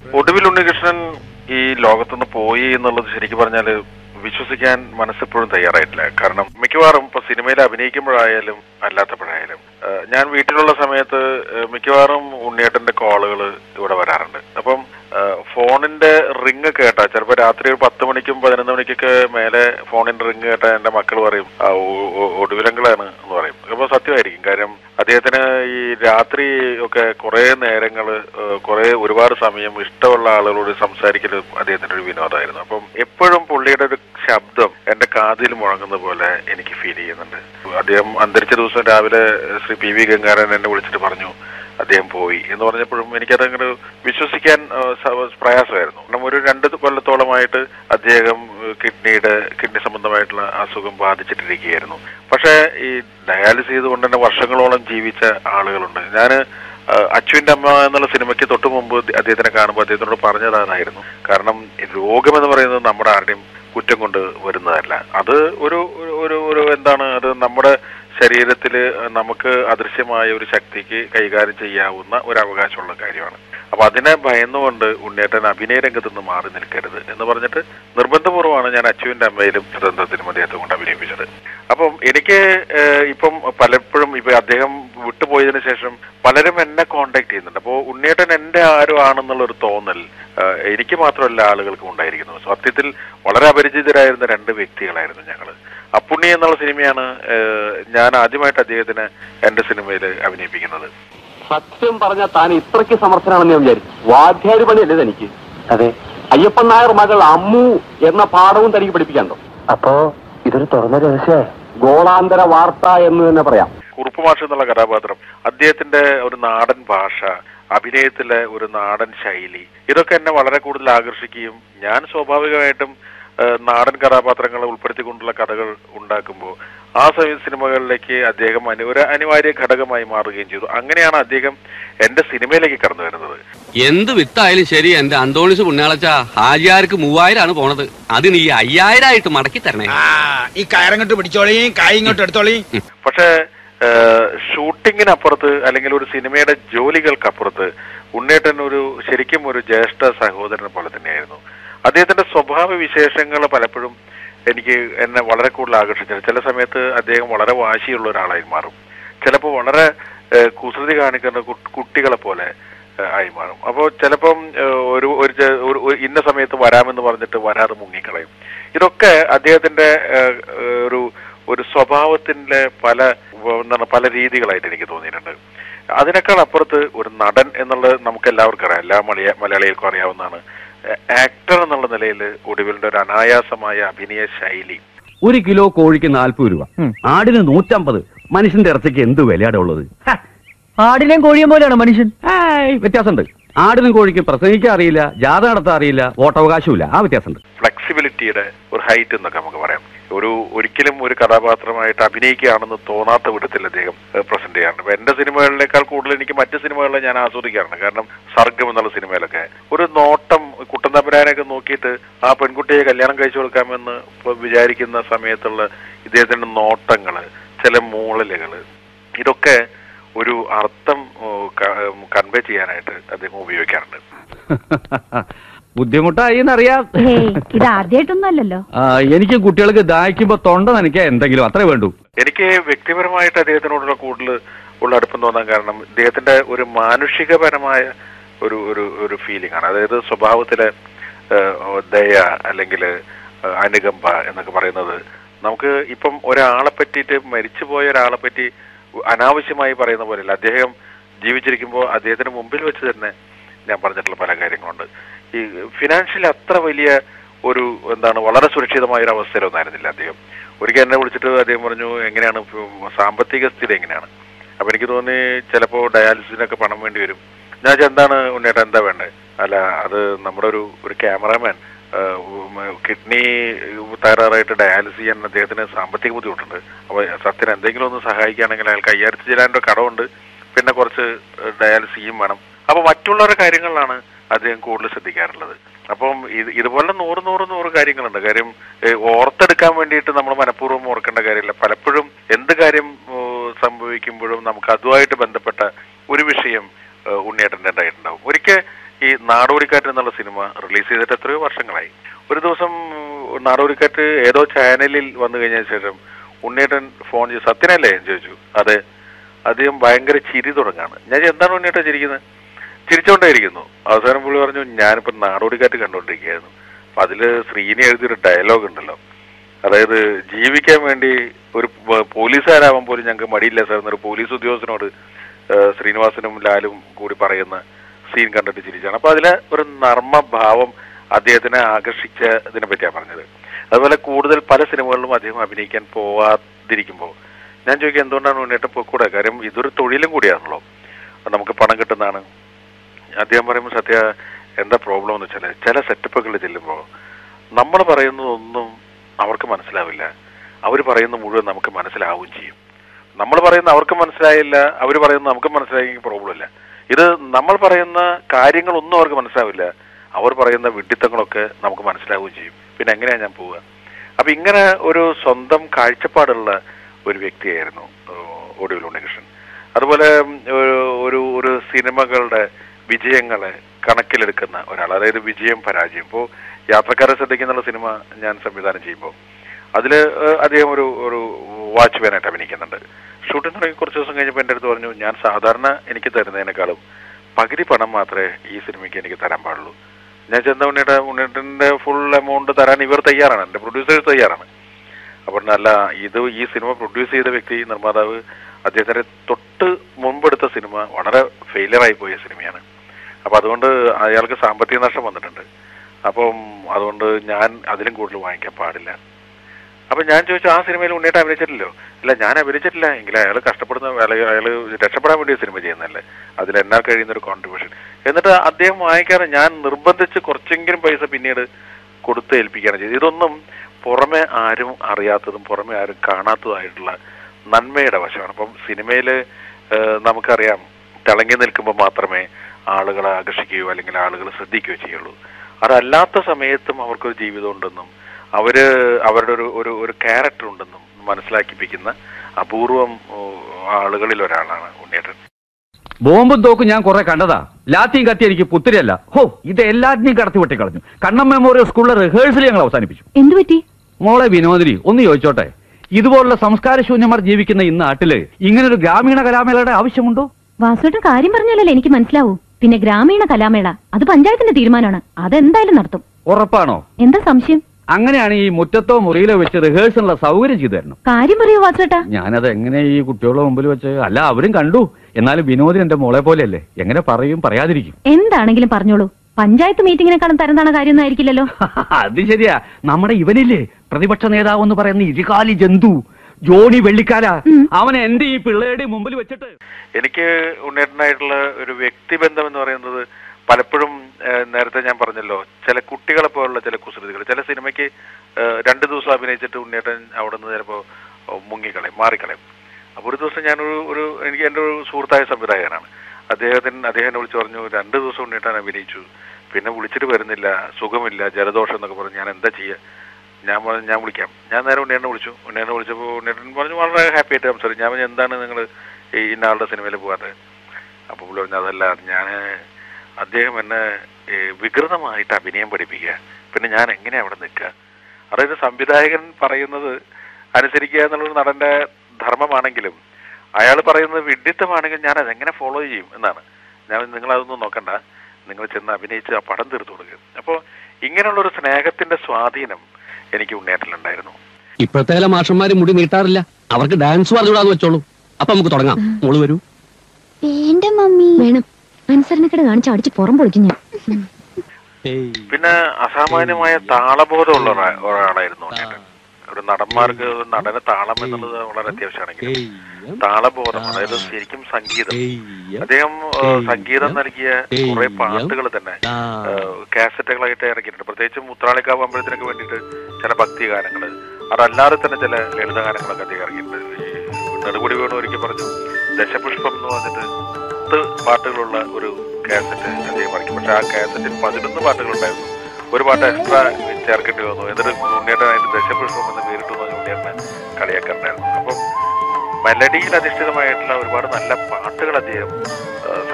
ഒടുവിൽ ഉണ്ണികൃഷ്ണൻ ഈ ലോകത്തുനിന്ന് പോയി എന്നുള്ളത് ശരിക്കും പറഞ്ഞാല് വിശ്വസിക്കാൻ മനസ്സെപ്പോഴും തയ്യാറായിട്ടില്ല കാരണം മിക്കവാറും ഇപ്പൊ സിനിമയിൽ അഭിനയിക്കുമ്പോഴായാലും അല്ലാത്തപ്പോഴായാലും ഏഹ് ഞാൻ വീട്ടിലുള്ള സമയത്ത് ഏഹ് മിക്കവാറും ഉണ്ണിയേട്ടന്റെ കോളുകൾ ഇവിടെ വരാറുണ്ട് അപ്പം ഏഹ് ഫോണിന്റെ റിങ് കേട്ടാ ചിലപ്പോ രാത്രി ഒരു പത്ത് മണിക്കും പതിനൊന്ന് മണിക്കൊക്കെ മേലെ ഫോണിന്റെ റിങ് കേട്ടാ എന്റെ മക്കൾ പറയും "ആ, ഒ- ഒ- ഒടുവിലങ്ങളാണ് എന്ന് പറയും അപ്പൊ സത്യമായിരിക്കും കാര്യം അദ്ദേഹത്തിന് ഈ രാത്രി ഒക്കെ കുറെ നേരങ്ങള് ഏഹ് കുറെ ഒരുപാട് സമയം ഇഷ്ടമുള്ള ആളുകളോട് സംസാരിക്കൽ അദ്ദേഹത്തിന്റെ ഒരു വിനോദമായിരുന്നു അപ്പം എപ്പോഴും പുള്ളിയുടെ ഒരു ശബ്ദം എന്റെ കാതിൽ മുഴങ്ങുന്ന പോലെ എനിക്ക് ഫീൽ ചെയ്യുന്നുണ്ട് അദ്ദേഹം അന്തരിച്ച ദിവസം രാവിലെ ശ്രീ പി വി ഗംഗാരൻ എന്നെ വിളിച്ചിട്ട് പറഞ്ഞു അദ്ദേഹം പോയി എന്ന് പറഞ്ഞപ്പോഴും എനിക്കതങ്ങനെ വിശ്വസിക്കാൻ ആ, സ- പ്രയാസമായിരുന്നു കാരണം ഒരു രണ്ട് കൊല്ലത്തോളമായിട്ട് അദ്ദേഹം ഏഹ്, കിഡ്നിയുടെ കിഡ്നി സംബന്ധമായിട്ടുള്ള അസുഖം ബാധിച്ചിട്ടിരിക്കുകയായിരുന്നു പക്ഷേ ഈ ഡയാലിസ് ചെയ്തുകൊണ്ട് തന്നെ വർഷങ്ങളോളം ജീവിച്ച ആളുകളുണ്ട് ഞാൻ അച്ചുവിന്റെ അമ്മ എന്നുള്ള സിനിമയ്ക്ക് തൊട്ട് മുമ്പ് അദ്ദേഹത്തിനെ കാണുമ്പോൾ അദ്ദേഹത്തിനോട് പറഞ്ഞതായിരുന്നു കാരണം രോഗം എന്ന് പറയുന്നത് നമ്മുടെ ആരുടെയും കുറ്റം കൊണ്ട് വരുന്നതല്ല അത് ഒരു ഒരു- ഒരു ഒരു എന്താണ് അത് നമ്മുടെ ശരീരത്തിൽ നമുക്ക് അദൃശ്യമായ ഒരു ശക്തിക്ക് കൈകാര്യം ചെയ്യാവുന്ന ഒരു അവകാശമുള്ള കാര്യമാണ് അപ്പൊ അതിനെ ഭയന്നുകൊണ്ട് ഉണ്ണേട്ടൻ അഭിനയ രംഗത്ത് നിന്ന് മാറി നിൽക്കരുത് എന്ന് പറഞ്ഞിട്ട് നിർബന്ധപൂർവ്വമാണ് ഞാൻ അച്ചുവിന്റെ അമ്മയിലും സ്വതന്ത്രത്തിലും അദ്ദേഹത്തെ കൊണ്ട് അഭിനയിപ്പിച്ചത് അപ്പം എനിക്ക് ഏഹ്, ഇപ്പം പലപ്പോഴും ഇപ്പൊ അദ്ദേഹം വിട്ടുപോയതിനു ശേഷം പലരും എന്നെ കോണ്ടാക്ട് ചെയ്യുന്നുണ്ട് അപ്പോൾ ഉണ്ണിയേട്ടൻ എന്റെ ആരോ ആണെന്നുള്ള ഒരു തോന്നൽ ഏഹ്, എനിക്ക് മാത്രമല്ല ആളുകൾക്കും ഉണ്ടായിരിക്കുന്നു സത്യത്തിൽ വളരെ അപരിചിതരായിരുന്ന രണ്ട് വ്യക്തികളായിരുന്നു ഞങ്ങള് അപ്പുണ്ണി എന്നുള്ള സിനിമയാണ് ഏഹ്, ഞാൻ ആദ്യമായിട്ട് അദ്ദേഹത്തിന് എന്റെ സിനിമയിൽ അഭിനയിപ്പിക്കുന്നത് സത്യം പറഞ്ഞ താൻ ഇത്രയ്ക്ക് സമർത്ഥനാണെന്ന് ഞാൻ വിചാരിച്ചു വാദ്യാരി പണിയല്ലേ തനിക്ക് അതെ അയ്യപ്പൻ നായർ മകൾ അമ്മു എന്ന പാഠവും തനിക്ക് പഠിപ്പിക്കാണ്ടോ അപ്പോ ഇതൊരു തുറന്ന രഹസ്യമാണ് ഗോളാന്തര വാർത്ത എന്ന് തന്നെ പറയാം കുറുപ്പ് മാഷ് എന്നുള്ള കഥാപാത്രം അദ്ദേഹത്തിന്റെ ഒരു നാടൻ ഭാഷ അഭിനയത്തിലെ ഒരു നാടൻ ശൈലി ഇതൊക്കെ എന്നെ വളരെ കൂടുതൽ ആകർഷിക്കുകയും ഞാൻ സ്വാഭാവികമായിട്ടും ഏഹ്, നാടൻ കഥാപാത്രങ്ങളെ ഉൾപ്പെടുത്തിക്കൊണ്ടുള്ള കഥകൾ ഉണ്ടാക്കുമ്പോൾ ആ സമയ സിനിമകളിലേക്ക് അദ്ദേഹം അനു ഒരു അനിവാര്യ ഘടകമായി മാറുകയും ചെയ്തു അങ്ങനെയാണ് അദ്ദേഹം എന്റെ സിനിമയിലേക്ക് കടന്നു വരുന്നത് എന്ത് വിത്തായാലും ശരി എന്റെ അന്തോണിസ് പുണ്യാളച്ച ഹാജിയാർക്ക് മൂവായിരം ആണ് പോണത് അത് നീ അയ്യായിരം ആയിട്ട് മടക്കി തരണേ ആ ഈ കയറങ്ങോട്ട് പിടിച്ചോളിയും കായ് ഇങ്ങോട്ട് എടുത്തോളിയും പക്ഷേ ഏഹ്, ഷൂട്ടിങ്ങിനപ്പുറത്ത് അല്ലെങ്കിൽ ഒരു സിനിമയുടെ ജോലികൾക്കപ്പുറത്ത് ഉണ്ണേട്ടൻ ഒരു ശരിക്കും ഒരു ജ്യേഷ്ഠ സഹോദരനെ പോലെ തന്നെയായിരുന്നു അദ്ദേഹത്തിന്റെ സ്വഭാവ വിശേഷങ്ങൾ പലപ്പോഴും എനിക്ക് എന്നെ വളരെ കൂടുതൽ ആകർഷിച്ചത് ചില സമയത്ത് അദ്ദേഹം വളരെ വാശിയുള്ള ഒരാളായി മാറും ചിലപ്പോൾ വളരെ ഏഹ്, കുസൃതി കാണിക്കുന്ന കു- കുട്ടികളെ പോലെ ഏഹ്, ആയി മാറും അപ്പോൾ ചിലപ്പം ഏഹ്, ഒരു ഒരു ചെ- ഒരു- ഒരു ഇന്ന സമയത്ത് വരാമെന്ന് പറഞ്ഞിട്ട് വരാതെ മുങ്ങിക്കളയും ഇതൊക്കെ അദ്ദേഹത്തിന്റെ ഏഹ്, ഏഹ്, ഒരു ഒരു സ്വഭാവത്തിന്റെ പല വ- എന്താണ് പല രീതികളായിട്ട് എനിക്ക് തോന്നിയിട്ടുണ്ട് അതിനേക്കാൾ അപ്പുറത്ത് ഒരു നടൻ എന്നുള്ളത് നമുക്ക് എല്ലാവർക്കും അറിയാം എല്ലാ മലയാ മലയാളികൾക്കും അറിയാവുന്നതാണ് ആക്ടർ എന്നുള്ള നിലയിൽ ഒടുവിലിന്റെ ഒരു അനായാസമായ അഭിനയ ശൈലി ഒരു കിലോ കോഴിക്ക് നാൽപ്പത് രൂപ ആടിന് നൂറ്റമ്പത് മനുഷ്യന്റെ ഇറച്ചിക്ക് എന്ത് വിലയാടെ ഉള്ളത് ആടിനെയും കോഴിയും പോലെയാണ് മനുഷ്യൻ ഏയ്, വ്യത്യാസമുണ്ട് ആടിനും കോഴിക്കും പ്രസംഗിക്കാൻ അറിയില്ല ജാഥ നടത്താൻ അറിയില്ല വോട്ടവകാശമില്ല ആ വ്യത്യാസമുണ്ട് ഫ്ലെക്സിബിലിറ്റിയുടെ ഒരു ഹൈറ്റ് എന്നൊക്കെ നമുക്ക് പറയാം ഒരു ഒരിക്കലും ഒരു കഥാപാത്രമായിട്ട് അഭിനയിക്കുകയാണെന്ന് തോന്നാത്ത വിധത്തിൽ അദ്ദേഹം പ്രസന്റ് ചെയ്യാറുണ്ട് അപ്പൊ എന്റെ സിനിമകളിലേക്കാൾ കൂടുതൽ എനിക്ക് മറ്റ് സിനിമകളിൽ ഞാൻ ആസ്വദിക്കാറുണ്ട് കാരണം സർഗം എന്നുള്ള സിനിമയിലൊക്കെ ഒരു നോട്ടം കുട്ടന്തമ്പരാനൊക്കെ നോക്കിയിട്ട് ആ പെൺകുട്ടിയെ കല്യാണം കഴിച്ചു കൊടുക്കാമെന്ന് ഇപ്പൊ വിചാരിക്കുന്ന സമയത്തുള്ള ഇദ്ദേഹത്തിന്റെ നോട്ടങ്ങള് ചില മൂളലുകള് ഇതൊക്കെ ഒരു അർത്ഥം കൺവേ ചെയ്യാനായിട്ട് അദ്ദേഹം ഉപയോഗിക്കാറുണ്ട് ബുദ്ധിമുട്ടായി എന്നറിയാം ഏയ് ഇത് ആദ്യമായിട്ടൊന്നുമല്ലല്ലോ ആ, എനിക്ക് കുട്ടികൾക്ക് ദാഹിക്കുമ്പോ തൊണ്ട നനയ്ക്കാൻ എന്തെങ്കിലും അത്രേ വേണ്ടൂ എനിക്ക് വ്യക്തിപരമായിട്ട് അദ്ദേഹത്തിനോടുള്ള കൂടുതൽ ഉള്ള അടുപ്പം തോന്നാൻ കാരണം ഇദ്ദേഹത്തിന്റെ ഒരു മാനുഷികപരമായ ഒരു ഒരു ഒരു ഫീലിംഗ് ആണ് അതായത് സ്വഭാവത്തിലെ ഏഹ്, ദയ അല്ലെങ്കിൽ അനുകമ്പ എന്നൊക്കെ പറയുന്നത് നമുക്ക് ഇപ്പം ഒരാളെ പറ്റിയിട്ട് മരിച്ചുപോയ ഒരാളെ പറ്റി അനാവശ്യമായി പറയുന്ന പോലെയല്ല അദ്ദേഹം ജീവിച്ചിരിക്കുമ്പോൾ അദ്ദേഹത്തിന് മുമ്പിൽ വെച്ച് തന്നെ ഞാൻ പറഞ്ഞിട്ടുള്ള പല കാര്യങ്ങളുണ്ട് ഈ ഫിനാൻഷ്യലി അത്ര വലിയ ഒരു എന്താണ് വളരെ സുരക്ഷിതമായ ഒരു അവസ്ഥയിലൊന്നായിരുന്നില്ല അദ്ദേഹം ഒരിക്കൽ എന്നെ വിളിച്ചിട്ട് അദ്ദേഹം പറഞ്ഞു എങ്ങനെയാണ് ഇപ്പൊ സാമ്പത്തിക സ്ഥിതി എങ്ങനെയാണ് അപ്പൊ എനിക്ക് തോന്നി ചിലപ്പോ ഡയാലിസിസിനൊക്കെ പണം വേണ്ടി വരും ഞാൻ ചോദിച്ചു, എന്താണ് ഉണ്ണേട്ടാ എന്താ വേണ്ടത് അല്ല അത് നമ്മുടെ ഒരു ഒരു ക്യാമറാമാൻ കിഡ്നി തകരാറായിട്ട് ഡയാലിസ് ചെയ്യാൻ അദ്ദേഹത്തിന് സാമ്പത്തിക ബുദ്ധിമുട്ടുണ്ട് അപ്പൊ സത്യന് എന്തെങ്കിലും ഒന്ന് സഹായിക്കുകയാണെങ്കിൽ അയാൾക്ക് അയ്യായിരത്തി ചിലാൻ്റെ കടമുണ്ട് പിന്നെ കുറച്ച് ഡയാലിസ് ചെയ്യും വേണം അപ്പൊ മറ്റുള്ളവരുടെ കാര്യങ്ങളിലാണ് അദ്ദേഹം കൂടുതൽ ശ്രദ്ധിക്കാറുള്ളത് അപ്പം ഇത് ഇതുപോലെ നൂറ് നൂറ് നൂറ് കാര്യങ്ങളുണ്ട് കാര്യം ഏഹ്, ഓർത്തെടുക്കാൻ വേണ്ടിയിട്ട് നമ്മൾ മനഃപൂർവ്വം ഓർക്കേണ്ട കാര്യമില്ല പലപ്പോഴും എന്ത് കാര്യം ഏഹ്, സംഭവിക്കുമ്പോഴും നമുക്ക് അതുമായിട്ട് ബന്ധപ്പെട്ട ഒരു വിഷയം ഏഹ്, ഉണ്ണിയേട്ടൻ്റെ ഉണ്ടായിട്ടുണ്ടാവും ഒരിക്കൽ ഈ നാടോടിക്കാറ്റ് എന്നുള്ള സിനിമ റിലീസ് ചെയ്തിട്ട് എത്രയോ വർഷങ്ങളായി ഒരു ദിവസം ഉം, നാടോടിക്കാറ്റ് ഏതോ ചാനലിൽ വന്നു കഴിഞ്ഞ ശേഷം ഉണ്ണിയേട്ടൻ ഫോൺ ചെയ്ത് സത്യനല്ലേ എന്ന് ചോദിച്ചു അതെ അദ്ദേഹം ഭയങ്കര ചിരി തുടങ്ങാണ് ഞാൻ ചോദിച്ചു, എന്താണ് ഉണ്ണിയേട്ടൻ ചിരിക്കുന്നത് ചിരിച്ചോണ്ടേയിരിക്കുന്നു അവസാനം പുള്ളി പറഞ്ഞു ഞാനിപ്പോ നാടോടിക്കാറ്റ് കണ്ടോണ്ടിരിക്കുകയായിരുന്നു അപ്പൊ അതില് ശ്രീനി എഴുതിയൊരു ഡയലോഗ് ഉണ്ടല്ലോ അതായത് ജീവിക്കാൻ വേണ്ടി ഒരു പ- പോലീസുകാരാവാൻ പോലും ഞങ്ങൾക്ക് മടിയില്ല സാർ എന്നൊരു പോലീസ് ഉദ്യോഗസ്ഥനോട് ആ, ശ്രീനിവാസനും ലാലും കൂടി പറയുന്ന സീൻ കണ്ടിട്ട് ചിരിച്ചാണ് അപ്പൊ അതിലെ ഒരു നർമ്മഭാവം അദ്ദേഹത്തിനെ ആകർഷിച്ചതിനെ പറ്റിയാണ് പറഞ്ഞത് അതുപോലെ കൂടുതൽ പല സിനിമകളിലും അദ്ദേഹം അഭിനയിക്കാൻ പോവാതിരിക്കുമ്പോൾ ഞാൻ ചോദിക്കുക എന്തുകൊണ്ടാണ് ഉണ്ണിയേട്ടൻ പോയിക്കൂടെ കാര്യം ഇതൊരു തൊഴിലും കൂടിയാണല്ലോ നമുക്ക് പണം കിട്ടുന്നതാണ് അദ്ദേഹം പറയുമ്പോൾ സത്യ എന്താ പ്രോബ്ലം എന്ന് വെച്ചാൽ ചില സെറ്റപ്പുകളിൽ ചെല്ലുമ്പോൾ നമ്മൾ പറയുന്നതൊന്നും അവർക്ക് മനസ്സിലാവില്ല അവർ പറയുന്ന മുഴുവൻ നമുക്ക് മനസ്സിലാവുകയും ചെയ്യും നമ്മൾ പറയുന്ന അവർക്ക് മനസ്സിലായില്ല അവർ പറയുന്ന നമുക്ക് മനസ്സിലായെങ്കിൽ പ്രോബ്ലം ഇല്ല ഇത് നമ്മൾ പറയുന്ന കാര്യങ്ങളൊന്നും അവർക്ക് മനസ്സിലാവില്ല അവർ പറയുന്ന വിഡിത്തങ്ങളൊക്കെ നമുക്ക് മനസ്സിലാവുകയും ചെയ്യും പിന്നെ എങ്ങനെയാ ഞാൻ പോവുക അപ്പൊ ഇങ്ങനെ ഒരു സ്വന്തം കാഴ്ചപ്പാടുള്ള ഒരു വ്യക്തിയായിരുന്നു ഏഹ്, ഒടുവിൽ ഉണ്ണികൃഷ്ണൻ അതുപോലെ ഉം, ഒരു ഒരു ഒരു സിനിമകളുടെ വിജയങ്ങളെ കണക്കിലെടുക്കുന്ന ഒരാൾ അതായത് വിജയം പരാജയം ഇപ്പോൾ യാത്രക്കാരെ ശ്രദ്ധിക്കുന്നുള്ള സിനിമ ഞാൻ സംവിധാനം ചെയ്യുമ്പോൾ അതിൽ അദ്ദേഹം ഒരു ഒരു വാച്ച്മാനായിട്ട് അഭിനയിക്കുന്നുണ്ട് ഷൂട്ടിംഗ് തുടങ്ങി കുറച്ച് ദിവസം കഴിഞ്ഞപ്പോൾ എൻ്റെ അടുത്ത് പറഞ്ഞു ഞാൻ സാധാരണ എനിക്ക് തരുന്നതിനേക്കാളും പകുതി പണം മാത്രമേ ഈ സിനിമയ്ക്ക് എനിക്ക് തരാൻ പാടുള്ളൂ ഞാൻ ചെന്ന ഉണ്ണിയുടെ ഉണ്ണിയുടെ ഫുൾ എമൗണ്ട് തരാൻ ഇവർ തയ്യാറാണ് എൻ്റെ പ്രൊഡ്യൂസേഴ്സ് തയ്യാറാണ് അപ്പോൾ അല്ല ഇത് ഈ സിനിമ പ്രൊഡ്യൂസ് ചെയ്ത വ്യക്തി നിർമ്മാതാവ് അദ്ദേഹത്തിന്റെ തൊട്ട് മുമ്പെടുത്ത സിനിമ വളരെ ഫെയിലിയർ ആയി പോയ സിനിമയാണ് അപ്പൊ അതുകൊണ്ട് അയാൾക്ക് സാമ്പത്തിക നഷ്ടം വന്നിട്ടുണ്ട് അപ്പം അതുകൊണ്ട് ഞാൻ അതിലും കൂടുതൽ വാങ്ങിക്കാൻ പാടില്ല അപ്പൊ ഞാൻ ചോദിച്ചു ആ സിനിമയിൽ ഉണ്ണിയിട്ട് അഭിനയിച്ചിട്ടില്ലോ ഇല്ല ഞാൻ അഭിനയിച്ചിട്ടില്ല എങ്കിലും അയാൾ കഷ്ടപ്പെടുന്ന അയാൾ അയാൾ രക്ഷപ്പെടാൻ വേണ്ടി സിനിമ ചെയ്യുന്നല്ലേ അതിൽ എന്നാൽ കഴിയുന്ന ഒരു കോൺട്രിബ്യൂഷൻ എന്നിട്ട് അദ്ദേഹം വാങ്ങിക്കാറ് ഞാൻ നിർബന്ധിച്ച് കുറച്ചെങ്കിലും പൈസ പിന്നീട് കൊടുത്ത് ഏൽപ്പിക്കുകയാണ് ചെയ്തത് ഇതൊന്നും പുറമെ ആരും അറിയാത്തതും പുറമെ ആരും കാണാത്തതുമായിട്ടുള്ള നന്മയുടെ വശമാണ് അപ്പം സിനിമയിൽ നമുക്കറിയാം തിളങ്ങി നിൽക്കുമ്പോൾ മാത്രമേ ആളുകളെ ആകർഷിക്കുകയോ അല്ലെങ്കിൽ ആളുകൾ ശ്രദ്ധിക്കുകയോ ചെയ്യുള്ളൂ അതല്ലാത്ത സമയത്തും അവർക്കൊരു ജീവിതം ഉണ്ടെന്നും അവര് അവരുടെ ഒരു ഒരു ഒരു ക്യാരക്ടർ ഉണ്ടെന്നും മനസ്സിലാക്കിപ്പിക്കുന്ന അപൂർവം ഏഹ്, ആളുകളിൽ ഒരാളാണ് ഉണ്ണിയേട്ടൻ ബോംബും തോക്കും ഞാൻ കുറെ കണ്ടതാ ലാത്തിയും കത്തി എനിക്ക് പുത്തിരിയല്ല ഹോ ഇത് എല്ലാറ്റിനെയും കടത്തി വെട്ടി കളഞ്ഞു കണ്ണം മെമ്മോറിയൽ സ്കൂളിലെ റിഹേഴ്സൽ ഞങ്ങൾ അവസാനിപ്പിച്ചു എന്തു പറ്റി മോളെ വിനോദിനി ഒന്ന് ചോദിച്ചോട്ടെ ഇതുപോലുള്ള സംസ്കാരശൂന്യന്മാർ ജീവിക്കുന്ന ഈ നാട്ടില് ഇങ്ങനൊരു ഗ്രാമീണ കലാമേളയുടെ ആവശ്യമുണ്ടോ വാസുവേട്ടൻ കാര്യം പറഞ്ഞാലല്ലേ എനിക്ക് മനസ്സിലാവൂ പിന്നെ ഗ്രാമീണ കലാമേള അത് പഞ്ചായത്തിന്റെ തീരുമാനമാണ് അതെന്തായാലും നടത്തും ഉറപ്പാണോ എന്താ സംശയം അങ്ങനെയാണ് ഈ മുറ്റത്തോ മുറിയിലോ വെച്ച് റിഹേഴ്സലിനുള്ള സൗകര്യം ചെയ്തു തരണം കാര്യം പറയൂ വാസുവേട്ടാ ഞാനത് എങ്ങനെ ഈ കുട്ടികളുടെ മുമ്പിൽ വെച്ച് അല്ല അവരും കണ്ടു എന്നാലും വിനോദിന് എന്റെ മോളെ പോലെയല്ലേ എങ്ങനെ പറയും പറയാതിരിക്കും എന്താണെങ്കിലും പറഞ്ഞോളൂ പഞ്ചായത്ത് മീറ്റിങ്ങിനെക്കാളും തരം താണ കാര്യമൊന്നും ആയിരിക്കില്ലല്ലോ അത് ശരിയാ നമ്മുടെ ഇവനില്ലേ പ്രതിപക്ഷ നേതാവ് എന്ന് പറയുന്ന ഇരുകാലി ജന്തു ജോണി വെള്ളിക്കാല അവൻ എന്റെ ഈ പിള്ളേരുടെ മുമ്പിൽ വെച്ചിട്ട് എനിക്ക് ഉണ്ണേട്ടനായിട്ടുള്ള ഒരു വ്യക്തിബന്ധം എന്ന് പറയുന്നത് പലപ്പോഴും ഏഹ്, നേരത്തെ ഞാൻ പറഞ്ഞല്ലോ ചില കുട്ടികളെ പോലുള്ള ചില കുസൃതികൾ ചില സിനിമയ്ക്ക് ഏഹ്, രണ്ട് ദിവസം അഭിനയിച്ചിട്ട് ഉണ്ണേട്ടൻ അവിടെ നിന്ന് ചിലപ്പോൾ മുങ്ങിക്കളയും മാറിക്കളയും അപ്പോൾ ഒരു ദിവസം ഞാനൊരു ഒരു എനിക്ക് എൻ്റെ ഒരു സുഹൃത്തായ സംവിധായകനാണ് അദ്ദേഹത്തിന് അദ്ദേഹം എന്നെ വിളിച്ച് പറഞ്ഞു രണ്ട് ദിവസം ഉണ്ണേട്ടൻ അഭിനയിച്ചു പിന്നെ വിളിച്ചിട്ട് വരുന്നില്ല സുഖമില്ല ജലദോഷം എന്നൊക്കെ പറഞ്ഞു ഞാൻ എന്താ ചെയ്യുക ഞാൻ പറഞ്ഞു ഞാൻ വിളിക്കാം ഞാൻ നേരെ ഉണ്ണിയേട്ടനെ വിളിച്ചു ഉണ്ണിയേട്ടനെ വിളിച്ചപ്പോൾ ഉണ്ണിയേട്ടൻ പറഞ്ഞു വളരെ ഹാപ്പി ആയിട്ട് സംസാരിച്ചു ഞാൻ പറഞ്ഞു എന്താണ് നിങ്ങൾ ഈ ഇന്ന ആളുടെ സിനിമയിൽ പോകാത്തത് അപ്പോൾ പുള്ളി പറഞ്ഞു അതല്ല ഞാൻ അദ്ദേഹം എന്നെ ഏ, വികൃതമായിട്ട് അഭിനയം പഠിപ്പിക്കുക പിന്നെ ഞാൻ എങ്ങനെയാ അവിടെ നിൽക്കുക അതായത് സംവിധായകൻ പറയുന്നത് അനുസരിക്കുക എന്നുള്ളൊരു നടന്റെ ധർമ്മമാണെങ്കിലും അയാൾ പറയുന്നത് വിഡിത്തമാണെങ്കിൽ ഞാൻ അതെങ്ങനെ ഫോളോ ചെയ്യും എന്നാണ് ഞാൻ നിങ്ങൾ അതൊന്നും നോക്കണ്ട നിങ്ങൾ ചെന്ന് അഭിനയിച്ച് ആ പടം തീർത്തു കൊടുക്കുക അപ്പോൾ ഇങ്ങനെയുള്ള ഒരു സ്നേഹത്തിന്റെ സ്വാധീനം എനിക്ക് ഉണ്ണേറ്റലുണ്ടായിരുന്നു ഇപ്പോഴത്തെ ചില മാഷന്മാര് മുടി നീട്ടാറില്ല അവർക്ക് ഡാൻസ് പറഞ്ഞുകൂടാന്ന് വെച്ചോളൂ അപ്പൊ നമുക്ക് തുടങ്ങാം മോള് വരൂ വേണ്ട മമ്മി വേണം അനുസരണക്കേട് കാണിച്ച് അടിച്ച് പുറം പൊളിക്കും ഞാൻ പിന്നെ അസാമാന്യമായ താളബോധമുള്ള ഒരാ- ഒരാളായിരുന്നു ഉണ്ണേട്ടൻ ഒരു നടന്മാർക്ക് ഒരു നടന് താളം എന്നുള്ളത് വളരെ അത്യാവശ്യമാണെങ്കിൽ താളബോധം അതായത് ശരിക്കും സംഗീതം അദ്ദേഹം ഏഹ്, സംഗീതം നൽകിയ കുറെ പാട്ടുകൾ തന്നെ ഏഹ്, കാസറ്റുകളായിട്ട് ഇറക്കിയിട്ടുണ്ട് പ്രത്യേകിച്ചും ഉത്രാളിക്കാവ് അമ്പലത്തിനൊക്കെ വേണ്ടിയിട്ട് ചില ഭക്തി ഗാനങ്ങൾ അതല്ലാതെ തന്നെ ചില ലളിത ഗാനങ്ങളൊക്കെ അദ്ദേഹം ഇറക്കിയിട്ടുണ്ട് ഈ നെടുമുടി വേണു ഒരിക്കൽ പറഞ്ഞു ദശപുഷ്പം എന്ന് പറഞ്ഞിട്ട് പത്ത് പാട്ടുകളുള്ള ഒരു കാസറ്റ് അദ്ദേഹം ഇറക്കി പക്ഷെ ആ കാസറ്റിൽ പതിനൊന്ന് പാട്ടുകളുണ്ടായിരുന്നു ഒരു പാട്ട് എക്സ്ട്രാ ചേർക്കേണ്ടി വന്നു എന്നിട്ട് ഉണ്ണിയേട്ടനായിട്ട് ദശപുഷ്പം എന്ന് പേരിട്ടു എന്ന് പറഞ്ഞ് ഉണ്ണിയേട്ടനെ കളിയാക്കാറുണ്ടായിരുന്നു അപ്പം മെലഡിയിൽ അധിഷ്ഠിതമായിട്ടുള്ള ഒരുപാട് നല്ല പാട്ടുകൾ അദ്ദേഹം ഏഹ്,